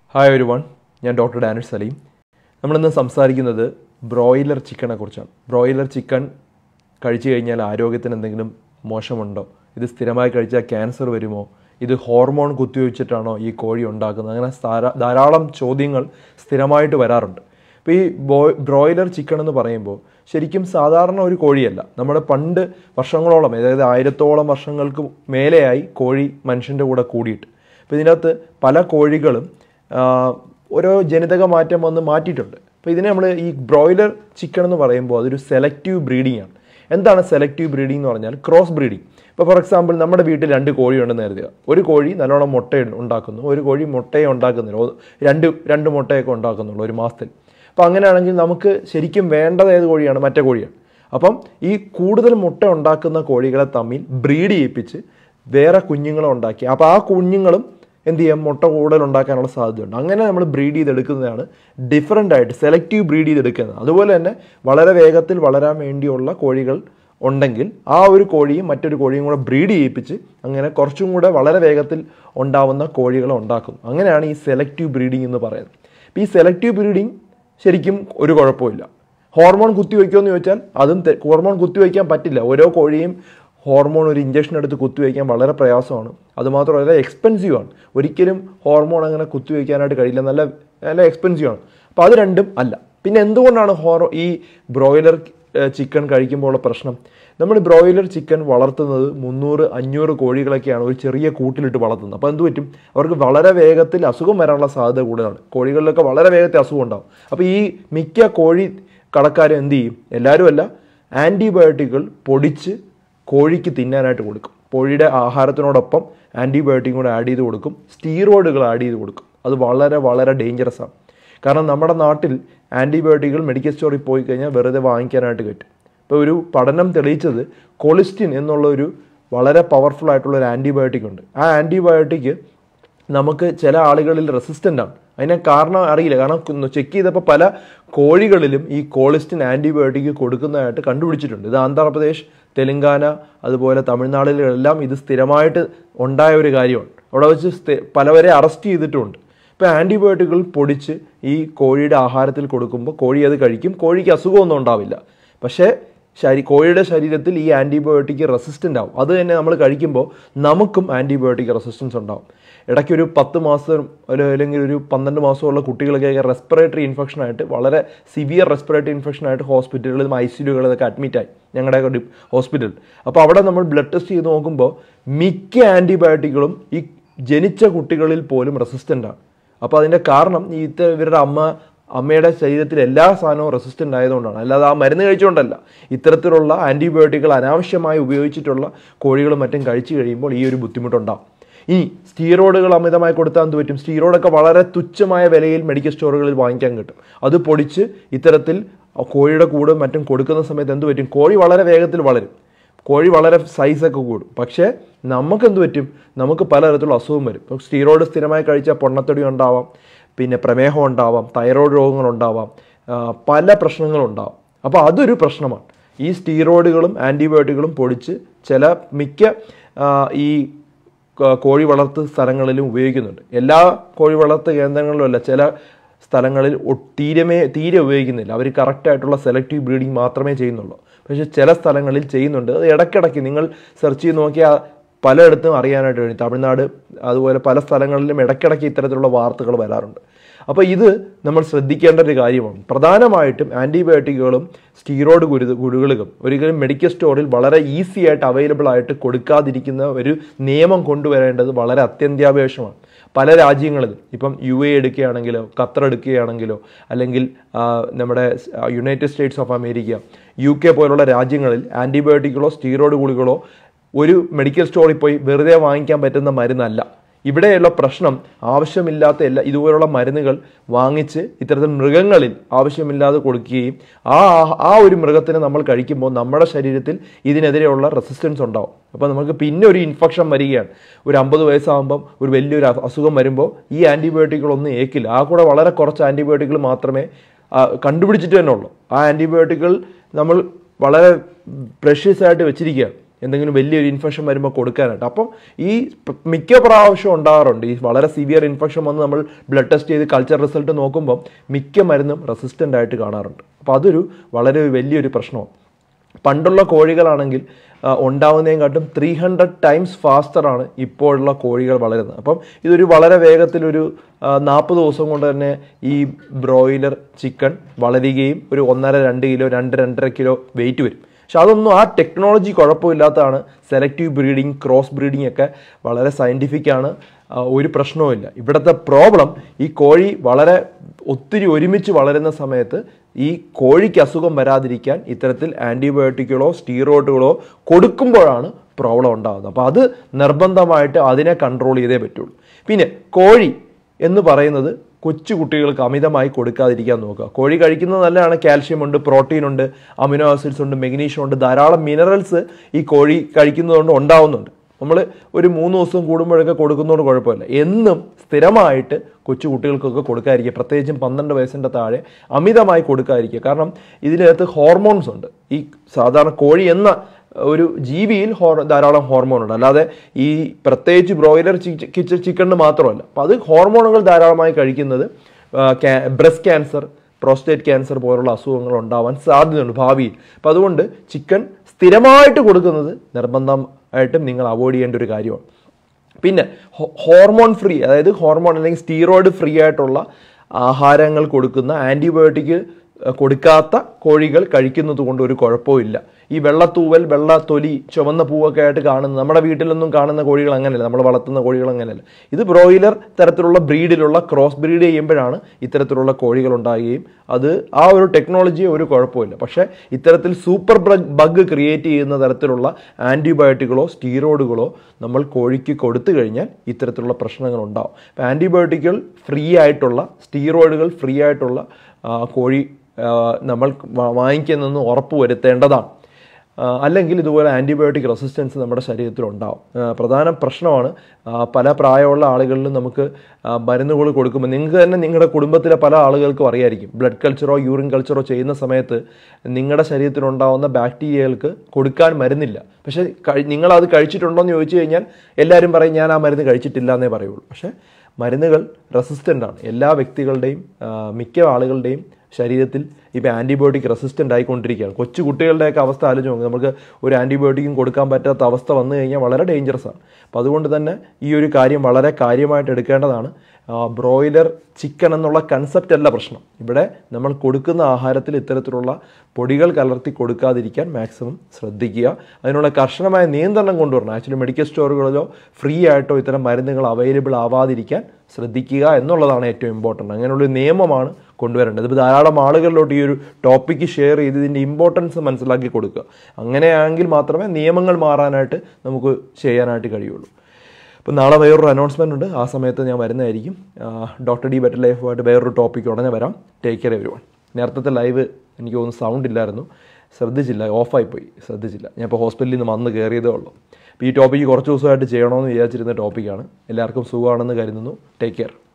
hi ഒരു one ഞാൻ doctor Danish Saleem നമ്മളിന്ന് സംസാരിക്കുന്നത് ബ്രോയിലർ ചിക്കനെ കുറിച്ചാണ് ബ്രോയിലർ ചിക്കൻ കഴിച്ചു കഴിഞ്ഞാൽ ആരോഗ്യത്തിന് എന്തെങ്കിലും മോശമുണ്ടോ ഇത് സ്ഥിരമായി കഴിച്ചാൽ ക്യാൻസർ വരുമോ ഇത് ഹോർമോൺ കുത്തിവെച്ചിട്ടാണോ ഈ കോഴി ഉണ്ടാക്കുന്നത് അങ്ങനെ ധാരാ- ധാരാളം ചോദ്യങ്ങൾ സ്ഥിരമായിട്ട് വരാറുണ്ട് അപ്പോൾ ഈ ബോ ബ്രോയിലർ ചിക്കൻ എന്ന് പറയുമ്പോൾ ശരിക്കും സാധാരണ ഒരു കോഴിയല്ല നമ്മുടെ പണ്ട് വർഷങ്ങളോളം അതായത് ആയിരത്തോളം വർഷങ്ങൾക്ക് മേലെയായി കോഴി മനുഷ്യൻ്റെ കൂടെ കൂടിയിട്ട് അപ്പോൾ ഇതിനകത്ത് പല കോഴികളും ആ, ഓരോ ജനിതക മാറ്റം വന്ന് മാറ്റിയിട്ടുണ്ട് അപ്പോൾ ഇതിനെ നമ്മൾ ഈ ബ്രോയിലർ ചിക്കൻ എന്ന് പറയുമ്പോൾ അതൊരു സെലക്റ്റീവ് ബ്രീഡിംഗ് ആണ് എന്താണ് സെലക്റ്റീവ് ബ്രീഡിംഗ് എന്ന് പറഞ്ഞാൽ ക്രോസ് ബ്രീഡിംഗ് ഇപ്പോൾ ഫോർ എക്സാമ്പിൾ നമ്മുടെ വീട്ടിൽ രണ്ട് കോഴിയുണ്ടെന്ന് കരുതുക ഒരു കോഴി നല്ലോണം മുട്ട ഉണ്ടാക്കുന്നു ഒരു കോഴി മുട്ടയെ ഉണ്ടാക്കുന്നില്ല ഒ- രണ്ട് രണ്ട് മുട്ടയൊക്കെ ഉണ്ടാക്കുന്നുള്ളൂ ഒരു മാസത്തിൽ അപ്പോൾ അങ്ങനെയാണെങ്കിൽ നമുക്ക് ശരിക്കും വേണ്ടത് ഏത് കോഴിയാണ് മറ്റേ കോഴിയാണ് അപ്പം ഈ കൂടുതൽ മുട്ട ഉണ്ടാക്കുന്ന കോഴികളെ തമ്മിൽ ബ്രീഡ് ചെയ്യിപ്പിച്ച് വേറെ കുഞ്ഞുങ്ങളെ ഉണ്ടാക്കി അപ്പോൾ ആ കുഞ്ഞുങ്ങളും എന്ത് ചെയ്യാം മുട്ട കൂടുതൽ ഉണ്ടാക്കാനുള്ള സാധ്യതയുണ്ട് അങ്ങനെ നമ്മൾ ബ്രീഡ് ചെയ്തെടുക്കുന്നതാണ് ഡിഫറെൻ്റ് ആയിട്ട് സെലക്റ്റീവ് ബ്രീഡ് ചെയ്തെടുക്കുന്നത് അതുപോലെ തന്നെ വളരെ വേഗത്തിൽ വളരാൻ വേണ്ടിയുള്ള കോഴികൾ ഉണ്ടെങ്കിൽ ആ ഒരു കോഴിയും മറ്റൊരു കോഴിയും കൂടെ ബ്രീഡ് ചെയ്യിപ്പിച്ച് അങ്ങനെ കുറച്ചും കൂടെ വളരെ വേഗത്തിൽ ഉണ്ടാവുന്ന കോഴികളെ ഉണ്ടാക്കുന്നു അങ്ങനെയാണ് ഈ സെലക്റ്റീവ് ബ്രീഡിംഗ് എന്ന് പറയുന്നത് അപ്പോൾ ഈ സെലക്റ്റീവ് ബ്രീഡിംഗ് ശരിക്കും ഒരു കുഴപ്പമില്ല ഹോർമോൺ കുത്തിവെക്കുമെന്ന് ചോദിച്ചാൽ അതും തെ- ഹോർമോൺ കുത്തിവെക്കാൻ പറ്റില്ല ഓരോ കോഴിയും ഹോർമോൺ ഒരു ഇഞ്ചക്ഷൻ എടുത്ത് കുത്തിവെക്കാൻ വളരെ പ്രയാസമാണ് അതുമാത്രമല്ല എക്സ്പെൻസീവ് ആണ് ഒരിക്കലും ഹോർമോൺ അങ്ങനെ കുത്തിവെക്കാനായിട്ട് കഴിയില്ല നല്ല നല്ല എക്സ്പെൻസീവ് ആണ് അപ്പോൾ അത് രണ്ടും അല്ല പിന്നെ എന്തുകൊണ്ടാണ് ഹോറോ ഈ ബ്രോയിലർ ചിക്കൻ കഴിക്കുമ്പോൾ ഉള്ള പ്രശ്നം നമ്മൾ ബ്രോയിലർ ചിക്കൻ വളർത്തുന്നത് മുന്നൂറ് അഞ്ഞൂറ് കോഴികളൊക്കെയാണ് ഒരു ചെറിയ കൂട്ടിലിട്ട് വളർത്തുന്നത് അപ്പോൾ എന്ത് പറ്റും അവർക്ക് വളരെ വേഗത്തിൽ അസുഖം വരാനുള്ള സാധ്യത കൂടുതലാണ് കോഴികളിലൊക്കെ വളരെ വേഗത്തിൽ അസുഖം ഉണ്ടാവും അപ്പോൾ ഈ മിക്ക കോഴി കടക്കാരും എന്ത് ചെയ്യും എല്ലാവരും അല്ല ആൻറ്റിബയോട്ടിക്കുകൾ പൊടിച്ച് കോഴിക്ക് തിന്നാനായിട്ട് കൊടുക്കും കോഴിയുടെ ആഹാരത്തിനോടൊപ്പം ആൻറ്റിബയോട്ടിക് കൂടെ ആഡ് ചെയ്ത് കൊടുക്കും സ്റ്റീറോയിഡുകൾ ആഡ് ചെയ്ത് കൊടുക്കും അത് വളരെ വളരെ ഡേഞ്ചറസ് ആണ് കാരണം നമ്മുടെ നാട്ടിൽ ആൻറ്റിബയോട്ടിക്കുകൾ മെഡിക്കൽ സ്റ്റോറിൽ പോയി കഴിഞ്ഞാൽ വെറുതെ വാങ്ങിക്കാനായിട്ട് പറ്റും ഇപ്പോൾ ഒരു പഠനം തെളിയിച്ചത് കൊളിസ്റ്റിൻ എന്നുള്ള ഒരു വളരെ പവർഫുൾ ആയിട്ടുള്ള ഒരു ആൻറ്റിബയോട്ടിക് ഉണ്ട് ആ ആൻറ്റിബയോട്ടിക് നമുക്ക് ചില ആളുകളിൽ റെസിസ്റ്റൻ്റ് ആണ് അതിനെ കാരണം അറിയില്ല കാരണം ചെക്ക് ചെയ്തപ്പോൾ പല കോഴികളിലും ഈ കോളിസ്റ്റിൻ ആൻറ്റിബയോട്ടിക് കൊടുക്കുന്നതായിട്ട് കണ്ടുപിടിച്ചിട്ടുണ്ട് ഇത് ആന്ധ്രാപ്രദേശ് തെലങ്കാന അതുപോലെ തമിഴ്നാടുകളിലെല്ലാം ഇത് സ്ഥിരമായിട്ട് ഉണ്ടായ ഒരു കാര്യമാണ് അവിടെ വെച്ച് സ്ഥി- പലവരെ അറസ്റ്റ് ചെയ്തിട്ടുമുണ്ട് ഇപ്പോൾ ആൻറ്റിബയോട്ടിക്കുകൾ പൊടിച്ച് ഈ കോഴിയുടെ ആഹാരത്തിൽ കൊടുക്കുമ്പോൾ കോഴി അത് കഴിക്കും കോഴിക്ക് അസുഖമൊന്നും ഉണ്ടാവില്ല പക്ഷേ ശരി കോഴിയുടെ ശരീരത്തിൽ ഈ ആൻറ്റിബയോട്ടിക് റെസിസ്റ്റൻ്റ് ആവും അത് തന്നെ നമ്മൾ കഴിക്കുമ്പോൾ നമുക്കും ആൻറ്റിബയോട്ടിക് റെസിസ്റ്റൻസ് ഉണ്ടാവും ഇടയ്ക്ക് ഒരു പത്ത് മാസം ഒരു അല്ലെങ്കിൽ ഒരു പന്ത്രണ്ട് മാസമുള്ള കുട്ടികൾക്കൊക്കെ റെസ്പിറേറ്ററി ഇൻഫെക്ഷൻ ആയിട്ട് വളരെ സിവിയർ റെസ്പിറേറ്ററി ഇൻഫെക്ഷൻ ആയിട്ട് ഹോസ്പിറ്റലുകളിലും ഐ സിയുകളിലൊക്കെ അഡ്മിറ്റായി ഞങ്ങളുടെ ഹോസ്പിറ്റൽ അപ്പോൾ അവിടെ നമ്മൾ ബ്ലഡ് ടെസ്റ്റ് ചെയ്ത് നോക്കുമ്പോൾ മിക്ക ആൻറ്റിബയോട്ടിക്കുകളും ഈ ജനിച്ച കുട്ടികളിൽ പോലും റെസിസ്റ്റൻ്റ് ആണ് അപ്പോൾ അതിൻ്റെ കാരണം ഈ ഇത് ഇവരുടെ അമ്മ അമ്മയുടെ ശരീരത്തിൽ എല്ലാ സാധനവും റെസിസ്റ്റൻ്റ് ആയതുകൊണ്ടാണ് അല്ലാതെ ആ മരുന്ന് കഴിച്ചുകൊണ്ടല്ല ഇത്തരത്തിലുള്ള ആൻറ്റിബയോട്ടിക്കുകൾ അനാവശ്യമായി ഉപയോഗിച്ചിട്ടുള്ള കോഴികളും മറ്റും കഴിച്ചു കഴിയുമ്പോൾ ഈ ഒരു ബുദ്ധിമുട്ടുണ്ടാവും ഇനി സ്റ്റീറോയിഡുകൾ അമിതമായി കൊടുത്താൽ എന്ത് പറ്റും സ്റ്റീറോയിഡൊക്കെ വളരെ തുച്ഛമായ വിലയിൽ മെഡിക്കൽ സ്റ്റോറുകളിൽ വാങ്ങിക്കാൻ കിട്ടും അത് പൊടിച്ച് ഇത്തരത്തിൽ കോഴിയുടെ കൂട് മറ്റും കൊടുക്കുന്ന സമയത്ത് എന്ത് പറ്റും കോഴി വളരെ വേഗത്തിൽ വളരും കോഴി വളരെ സൈസൊക്കെ കൂടും പക്ഷേ നമുക്ക് എന്ത് പറ്റും നമുക്ക് പലതരത്തിലുള്ള അസുഖം വരും ഇപ്പോൾ സ്റ്റീറോയിഡ് സ്ഥിരമായി കഴിച്ചാൽ പൊണ്ണത്തൊടി ഉണ്ടാവാം പിന്നെ പ്രമേഹം ഉണ്ടാവാം തൈറോയ്ഡ് രോഗങ്ങൾ ഉണ്ടാവാം ആ, പല പ്രശ്നങ്ങളും ഉണ്ടാവാം അപ്പോൾ അതൊരു പ്രശ്നമാണ് ഈ സ്റ്റീറോയിഡുകളും ആൻറ്റിബയോട്ടിക്കുകളും പൊടിച്ച് ചില മിക്ക ആ, ഈ ക- കോഴി വളർത്ത് സ്ഥലങ്ങളിലും ഉപയോഗിക്കുന്നുണ്ട് എല്ലാ കോഴി വളർത്ത് കേന്ദ്രങ്ങളിലും അല്ല ചില സ്ഥലങ്ങളിൽ ഒ- തീരമേ തീരെ ഉപയോഗിക്കുന്നില്ല അവർ കറക്റ്റായിട്ടുള്ള സെലക്റ്റീവ് ബ്രീഡിംഗ് മാത്രമേ ചെയ്യുന്നുള്ളൂ പക്ഷേ ചില സ്ഥലങ്ങളിൽ ചെയ്യുന്നുണ്ട് അത് ഇടയ്ക്കിടയ്ക്ക് നിങ്ങൾ സെർച്ച് ചെയ്ത് നോക്കിയാൽ പലയിടത്തും അറിയാനായിട്ട് കഴിയും തമിഴ്നാട് അതുപോലെ പല സ്ഥലങ്ങളിലും ഇടയ്ക്കിടയ്ക്ക് ഇത്തരത്തിലുള്ള വാർത്തകൾ വരാറുണ്ട് അപ്പോൾ ഇത് നമ്മൾ ശ്രദ്ധിക്കേണ്ട ഒരു കാര്യമാണ് പ്രധാനമായിട്ടും ആൻറ്റിബയോട്ടിക്കുകളും സ്റ്റീറോയിഡ് ഗുരു ഗുളികകളും ഒരിക്കലും മെഡിക്കൽ സ്റ്റോറിൽ വളരെ ഈസി ആയിട്ട് അവൈലബിൾ ആയിട്ട് കൊടുക്കാതിരിക്കുന്ന ഒരു നിയമം കൊണ്ടുവരേണ്ടത് വളരെ അത്യന്താപേക്ഷമാണ് പല രാജ്യങ്ങളിലും ഇപ്പം യു എ എടുക്കുകയാണെങ്കിലോ ഖത്തർ എടുക്കുകയാണെങ്കിലോ അല്ലെങ്കിൽ ആ, നമ്മുടെ സ്- ആ, United States of America U K പോലുള്ള രാജ്യങ്ങളിൽ ആൻറ്റിബയോട്ടിക്കുകളോ സ്റ്റീറോയിഡ് ഗുളികളോ ഒരു മെഡിക്കൽ സ്റ്റോറിൽ പോയി വെറുതെ വാങ്ങിക്കാൻ പറ്റുന്ന മരുന്നല്ല ഇവിടെയുള്ള പ്രശ്നം ആവശ്യമില്ലാത്ത എല്ലാ ഇതുപോലുള്ള മരുന്നുകൾ വാങ്ങിച്ച് ഇത്തരത്തിൽ മൃഗങ്ങളിൽ ആവശ്യമില്ലാതെ കൊടുക്കുകയും ആ ആഹ- ആ ഒരു മൃഗത്തിനെ നമ്മൾ കഴിക്കുമ്പോൾ നമ്മുടെ ശരീരത്തിൽ ഇതിനെതിരെയുള്ള റെസിസ്റ്റൻസ് ഉണ്ടാവും അപ്പോൾ നമുക്ക് പിന്നെ ഒരു ഇൻഫെക്ഷൻ വരികയാണ് ഒരു അമ്പത് വയസ്സാകുമ്പം ഒരു വലിയൊരു അ- അസുഖം വരുമ്പോൾ ഈ ആൻറ്റിബയോട്ടിക്കുകളൊന്നും ഏക്കില്ല ആ കൂടെ വളരെ കുറച്ച് ആൻറ്റിബയോട്ടിക്കുകൾ മാത്രമേ ആ, കണ്ടുപിടിച്ചിട്ട് തന്നെ ഉള്ളൂ ആ ആൻറ്റിബയോട്ടിക്കുകൾ നമ്മൾ വളരെ പ്രഷ്യസ് ആയിട്ട് വെച്ചിരിക്കുകയാണ് എന്തെങ്കിലും വലിയൊരു ഇൻഫെക്ഷൻ വരുമ്പോൾ കൊടുക്കാനായിട്ട് അപ്പം ഈ പ- മിക്ക പ്രാവശ്യം ഉണ്ടാകാറുണ്ട് ഈ വളരെ സിവിയർ ഇൻഫെക്ഷൻ വന്ന് നമ്മൾ ബ്ലഡ് ടെസ്റ്റ് ചെയ്ത് കൾച്ചർ റിസൾട്ട് നോക്കുമ്പോൾ മിക്ക മരുന്നും റെസിസ്റ്റൻ്റ് ആയിട്ട് കാണാറുണ്ട് അപ്പോൾ അതൊരു വളരെ വലിയൊരു പ്രശ്നമാണ് പണ്ടുള്ള കോഴികളാണെങ്കിൽ ആ, ഉണ്ടാവുന്നതിനെക്കാട്ടും ത്രീ ഹൺഡ്രഡ് ടൈംസ് ഫാസ്റ്ററാണ് ഇപ്പോഴുള്ള കോഴികൾ വളരുന്നത് അപ്പം ഇതൊരു വളരെ വേഗത്തിലൊരു നാൽപ്പത് ദിവസം കൊണ്ട് തന്നെ ഈ ബ്രോയിലർ ചിക്കൻ വളരുകയും ഒരു ഒന്നര രണ്ട് കിലോ രണ്ട് രണ്ടര കിലോ വെയിറ്റ് വരും പക്ഷെ അതൊന്നും ആ ടെക്നോളജി കുഴപ്പമില്ലാത്തതാണ് സെലക്റ്റീവ് ബ്രീഡിങ് ക്രോസ് ബ്രീഡിംഗ് ഒക്കെ വളരെ സയൻറ്റിഫിക് ആണ് ആ, ഒരു പ്രശ്നവുമില്ല ഇവിടുത്തെ പ്രോബ്ലം ഈ കോഴി വളരെ ഒത്തിരി ഒരുമിച്ച് വളരുന്ന സമയത്ത് ഈ കോഴിക്ക് അസുഖം വരാതിരിക്കാൻ ഇത്തരത്തിൽ ആൻറ്റിബയോട്ടിക്കുകളോ സ്റ്റീറോയിഡുകളോ കൊടുക്കുമ്പോഴാണ് പ്രോബ്ലം ഉണ്ടാകുന്നത് അപ്പോൾ അത് നിർബന്ധമായിട്ട് അതിനെ കൺട്രോൾ ചെയ്തേ പറ്റുള്ളൂ പിന്നെ കോഴി എന്ന് പറയുന്നത് കൊച്ചു കുട്ടികൾക്ക് അമിതമായി കൊടുക്കാതിരിക്കാൻ നോക്കുക കോഴി കഴിക്കുന്നത് നല്ലതാണ് കാൽഷ്യം ഉണ്ട് പ്രോട്ടീൻ ഉണ്ട് അമിനോ ആസിഡ്സ് ഉണ്ട് മെഗ്നീഷ്യം ഉണ്ട് ധാരാളം മിനറൽസ് ഈ കോഴി കഴിക്കുന്നതുകൊണ്ട് ഉണ്ടാവുന്നുണ്ട് നമ്മൾ ഒരു മൂന്ന് ദിവസം കൂടുമ്പോഴൊക്കെ കൊടുക്കുന്നതുകൊണ്ട് കുഴപ്പമില്ല എന്നും സ്ഥിരമായിട്ട് കൊച്ചു കുട്ടികൾക്കൊക്കെ കൊടുക്കാതിരിക്കുക പ്രത്യേകിച്ചും പന്ത്രണ്ട് വയസ്സിൻ്റെ താഴെ അമിതമായി കൊടുക്കാതിരിക്കുക കാരണം ഇതിനകത്ത് ഹോർമോൺസ് ഉണ്ട് ഈ സാധാരണ കോഴി എന്ന ഒരു ജീവിയിൽ ഹോർ ധാരാളം ഹോർമോൺ ഉണ്ട് അല്ലാതെ ഈ പ്രത്യേകിച്ച് ബ്രോയിലർ കിച്ചൺ ചിക്കണിന് മാത്രമല്ല അപ്പം അത് ഹോർമോണുകൾ ധാരാളമായി കഴിക്കുന്നത് ബ്രസ്റ്റ് ക്യാൻസർ പ്രോസ്റ്റേറ്റ് ക്യാൻസർ പോലുള്ള അസുഖങ്ങൾ ഉണ്ടാവാൻ സാധ്യതയുണ്ട് ഭാവിയിൽ അപ്പം അതുകൊണ്ട് ചിക്കൻ സ്ഥിരമായിട്ട് കൊടുക്കുന്നത് നിർബന്ധമായിട്ടും നിങ്ങൾ അവോയ്ഡ് ചെയ്യേണ്ട ഒരു കാര്യമാണ് പിന്നെ ഹോ- ഹോർമോൺ ഫ്രീ അതായത് ഹോർമോൺ അല്ലെങ്കിൽ സ്റ്റീറോയിഡ് ഫ്രീ ആയിട്ടുള്ള ആഹാരങ്ങൾ കൊടുക്കുന്ന ആൻറ്റിബയോട്ടിക് കൊടുക്കാത്ത കോഴികൾ കഴിക്കുന്നത് കൊണ്ട് ഒരു കുഴപ്പവും ഇല്ല ഈ വെള്ളത്തൂവൽ വെള്ള തൊലി ചുവന്ന പൂവൊക്കെ ആയിട്ട് കാണുന്ന നമ്മുടെ വീട്ടിലൊന്നും കാണുന്ന കോഴികൾ അങ്ങനെയല്ല നമ്മൾ വളർത്തുന്ന കോഴികൾ അങ്ങനെയല്ല ഇത് ബ്രോയിലർ തരത്തിലുള്ള ബ്രീഡിലുള്ള ക്രോസ് ബ്രീഡ് ചെയ്യുമ്പോഴാണ് ഇത്തരത്തിലുള്ള കോഴികൾ ഉണ്ടാകുകയും അത് ആ ഒരു ടെക്നോളജി ഒരു കുഴപ്പമില്ല പക്ഷേ ഇത്തരത്തിൽ സൂപ്പർ ബഗ് ക്രിയേറ്റ് ചെയ്യുന്ന തരത്തിലുള്ള ആൻറ്റിബയോട്ടിക്കുകളോ സ്റ്റീറോയിഡുകളോ നമ്മൾ കോഴിക്ക് കൊടുത്തു കഴിഞ്ഞാൽ ഇത്തരത്തിലുള്ള പ്രശ്നങ്ങൾ ഉണ്ടാവും അപ്പോൾ ആൻറ്റിബയോട്ടിക്കുകൾ ഫ്രീ ആയിട്ടുള്ള സ്റ്റീറോയിഡുകൾ ഫ്രീ ആയിട്ടുള്ള ആ, കോഴി ആ, നമ്മൾ വാ- വാങ്ങിക്കുന്നതെന്ന് ഉറപ്പ് വരുത്തേണ്ടതാണ് ആ, അല്ലെങ്കിൽ ഇതുപോലെ ആൻറ്റിബയോട്ടിക് റെസിസ്റ്റൻസ് നമ്മുടെ ശരീരത്തിൽ ഉണ്ടാവും ആ, പ്രധാന പ്രശ്നമാണ് ആ, പല പ്രായമുള്ള ആളുകളിലും നമുക്ക് ആ, മരുന്നുകൾ കൊടുക്കുമ്പോൾ നിങ്ങൾക്ക് തന്നെ നിങ്ങളുടെ കുടുംബത്തിലെ പല ആളുകൾക്കും അറിയായിരിക്കും ബ്ലഡ് കൾച്ചറോ യൂറിൻ കൾച്ചറോ ചെയ്യുന്ന സമയത്ത് നിങ്ങളുടെ ശരീരത്തിലുണ്ടാവുന്ന ബാക്ടീരിയകൾക്ക് കൊടുക്കാൻ മരുന്നില്ല പക്ഷേ കഴി നിങ്ങളത് കഴിച്ചിട്ടുണ്ടോ എന്ന് ചോദിച്ചു കഴിഞ്ഞാൽ എല്ലാവരും പറയും ഞാൻ ആ മരുന്ന് കഴിച്ചിട്ടില്ല എന്നേ പറയുള്ളൂ പക്ഷേ മരുന്നുകൾ റെസിസ്റ്റൻ്റ് ആണ് എല്ലാ വ്യക്തികളുടെയും ആ, മിക്ക ആളുകളുടെയും ശരീരത്തിൽ ഇപ്പോൾ ആൻറ്റിബയോട്ടിക് റെസിസ്റ്റൻ്റ് ആയിക്കൊണ്ടിരിക്കുകയാണ് കൊച്ചു കുട്ടികളുടെയൊക്കെ അവസ്ഥ ആലോചിച്ച് നോക്കുക നമുക്ക് ഒരു ആൻറ്റിബയോട്ടിക്കും കൊടുക്കാൻ പറ്റാത്ത അവസ്ഥ വന്നു കഴിഞ്ഞാൽ വളരെ ഡേഞ്ചറസ് ആണ് അപ്പോൾ അതുകൊണ്ട് തന്നെ ഈ ഒരു കാര്യം വളരെ കാര്യമായിട്ട് എടുക്കേണ്ടതാണ് ബ്രോയിലർ ചിക്കൻ എന്നുള്ള കൺസെപ്റ്റ് അല്ല പ്രശ്നം ഇവിടെ നമ്മൾ കൊടുക്കുന്ന ആഹാരത്തിൽ ഇത്തരത്തിലുള്ള പൊടികൾ കലർത്തി കൊടുക്കാതിരിക്കാൻ മാക്സിമം ശ്രദ്ധിക്കുക അതിനുള്ള കർശനമായ നിയന്ത്രണം കൊണ്ടുവരണം ആക്ച്വലി മെഡിക്കൽ സ്റ്റോറുകളിലോ ഫ്രീ ആയിട്ടോ ഇത്തരം മരുന്നുകൾ അവൈലബിൾ ആവാതിരിക്കാൻ ശ്രദ്ധിക്കുക എന്നുള്ളതാണ് ഏറ്റവും ഇമ്പോർട്ടൻ്റ് അങ്ങനെയുള്ളൊരു നിയമമാണ് കൊണ്ടുവരേണ്ടത് ഇപ്പോൾ ധാരാളം ആളുകളിലോട്ട് ഈ ഒരു ടോപ്പിക്ക് ഷെയർ ചെയ്ത് ഇതിൻ്റെ ഇമ്പോർട്ടൻസ് മനസ്സിലാക്കി കൊടുക്കുക അങ്ങനെയാണെങ്കിൽ മാത്രമേ നിയമങ്ങൾ മാറാനായിട്ട് നമുക്ക് ചെയ്യാനായിട്ട് കഴിയുള്ളൂ അപ്പോൾ നാളെ വേറൊരു അനൗൺസ്മെൻ്റ് ഉണ്ട് ആ സമയത്ത് ഞാൻ വരുന്നതായിരിക്കും ഡോക്ടർ ഡി ബെറ്റർ ലൈഫുമായിട്ട് വേറൊരു ടോപ്പിക്ക് ഉടനെ വരാം ടേക്ക് കെയർ എവരി വൺ നേരത്തെ ലൈവ് എനിക്ക് തോന്നുന്നു സൗണ്ട് ഇല്ലായിരുന്നു ശ്രദ്ധിച്ചില്ല ഓഫായി പോയി ശ്രദ്ധിച്ചില്ല ഞാൻ ഇപ്പോൾ ഹോസ്പിറ്റലിൽ നിന്ന് വന്ന് കയറിയതേ ഉള്ളൂ അപ്പോൾ ഈ ടോപ്പിക്ക് കുറച്ച് ദിവസമായിട്ട് ചെയ്യണമെന്ന് വിചാരിച്ചിരുന്ന ടോപ്പിക്കാണ് എല്ലാവർക്കും സുഖമാണെന്ന് കരുതുന്നു ടേക്ക് കെയർ